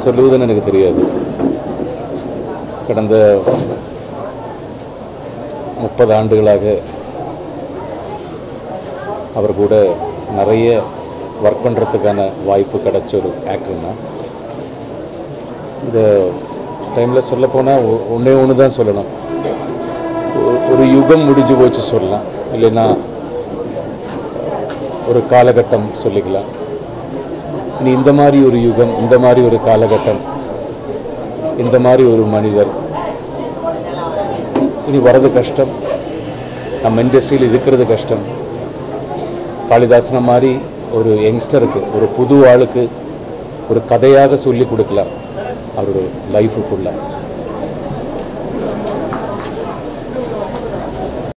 சொல்லுவதுன்னு எனக்கு தெரியாது கடந்த முப்பது ஆண்டுகளாக அவர் கூட நிறைய ஒர்க் பண்ணுறதுக்கான வாய்ப்பு கிடைச்ச ஒரு ஆக்டர்னா இந்த டைமில் சொல்லப்போனால் ஒன்றே ஒன்று தான் சொல்லணும் ஒ- ஒரு யுகம் முடிஞ்சு போச்சு சொல்லலாம் இல்லைன்னா ஒரு காலகட்டம் சொல்லிக்கலாம் இனி இந்த மாதிரி ஒரு யுகம் இந்த மாதிரி ஒரு காலகட்டம் இந்த மாதிரி ஒரு மனிதர் இனி வர்றது கஷ்டம் நம்ம இண்டஸ்ட்ரியில் இருக்கிறது கஷ்டம் காளிதாசனை மாதிரி ஒரு யங்ஸ்டருக்கு ஒரு புது ஆளுக்கு ஒரு கதையாக சொல்லி கொடுக்கலாம் அவரோட லைஃபுக்குள்ள